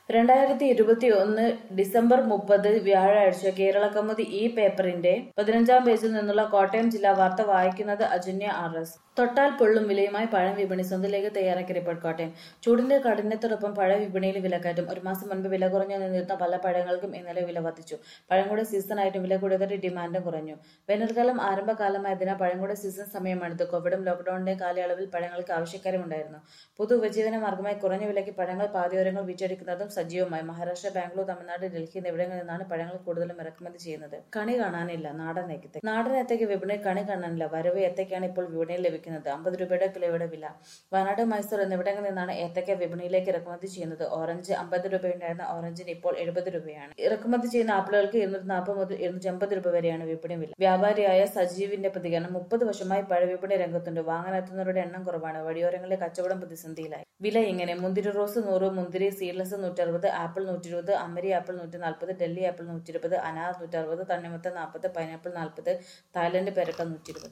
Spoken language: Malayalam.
രണ്ടായിരത്തി ഇരുപത്തി ഒന്ന് ഡിസംബർ മുപ്പത് വ്യാഴാഴ്ച കേരള കൗമുദി ഈ പേപ്പറിന്റെ പതിനഞ്ചാം പേജിൽ നിന്നുള്ള കോട്ടയം ജില്ലാ വാർത്ത വായിക്കുന്നത് അജന്യ ആർ എസ് തൊട്ടാൽ പൊള്ളും വിലയുമായി പഴം വിപണി സ്വന്തത്തിലേക്ക് തയ്യാറാക്കിയ റിപ്പോർട്ട് കോട്ടയം ചൂടിന്റെ കഠിനത്തോടൊപ്പം പഴ വിപണിയിൽ വിലക്കയറ്റം ഒരു മാസം മുൻപ് വില കുറഞ്ഞു നിന്നിരുന്ന പല പഴങ്ങൾക്കും ഇന്നലെ വില വർദ്ധിച്ചു പഴങ്ങളുടെ സീസണായിട്ടും വില കൂടുതൽ ഡിമാൻഡും കുറഞ്ഞു വേനൽക്കാലം ആരംഭകാലമായതിനാൽ പഴങ്ങളുടെ സീസൺ സമയമെടുത്ത് കോവിഡും ലോക്ക്ഡൌണിന്റെ കാലയളവിൽ പഴങ്ങൾക്ക് ആവശ്യക്കാരുമുണ്ടായിരുന്നു പൊതു ഉപജീവന മാർഗമായി കുറഞ്ഞ വിലയ്ക്ക് പഴങ്ങൾ പാതയോരങ്ങൾ വിറ്റഴിക്കുന്നതും സജീവമായി മഹാരാഷ്ട്ര ബാംഗ്ലൂർ തമിഴ്നാട് ഡൽഹി എന്നിവിടങ്ങളിൽ നിന്നാണ് പഴങ്ങൾ കൂടുതലും ഇറക്കുമതി ചെയ്യുന്നത് കണി കാണാനില്ല നാടൻ ഏത്തയ്ക്ക് നാടൻ ഏത്തയ്ക്ക് വിപണിയിൽ കണി കാണാനില്ല വരവ് ഏത്തയ്ക്കാണ് ഇപ്പോൾ വിപണിയിൽ ലഭിക്കുന്നത് അമ്പത് രൂപയുടെ കിലോയുടെ വില വയനാട് മൈസൂർ എന്നിവിടങ്ങളിൽ നിന്നാണ് ഏത്തയ്ക്ക വിപണിയിലേക്ക് ഇറക്കുമതി ചെയ്യുന്നത് ഓറഞ്ച് അമ്പത് രൂപയുണ്ടായിരുന്ന ഓറഞ്ചിന് ഇപ്പോൾ എഴുപത് രൂപയാണ് ഇറക്കുമതി ചെയ്യുന്ന ആപ്പിളുകൾക്ക് ഇരുന്നൂറ്റി നാൽപ്പത് മുതൽ ഇരുന്നൂറ്റി അമ്പത് രൂപ വരെയാണ് വിപണി വില വ്യാപാരിയായ സജീവിന്റെ പ്രതികരണം മുപ്പത് വർഷമായി പഴവിപണി രംഗത്തുണ്ട് വാങ്ങാനെത്തുന്നവരുടെ എണ്ണം കുറവാണ് വഴിയോരങ്ങളിലെ കച്ചവടം പ്രതിസന്ധിയിലായി വില ഇങ്ങനെ മുന്തിരി റോസ് നൂറ് മുന്തിരി സീഡ്ലെസ് നൂറ്ററുപത് ആപ്പിൾ നൂറ്റി ഇരുപത് അമരി ആപ്പിൾ നൂറ്റി നാൽപ്പത് ഡൽഹി ആപ്പിൾ നൂറ്റി ഇരുപത് അനാർ നൂറ്ററുപത് തണ്ണിമത്തൻ നാൽപ്പത് പൈനാപ്പിൾ നാൽപ്പത് തായ്ലൻഡ് പേരക്ക നൂറ്റി ഇരുപത്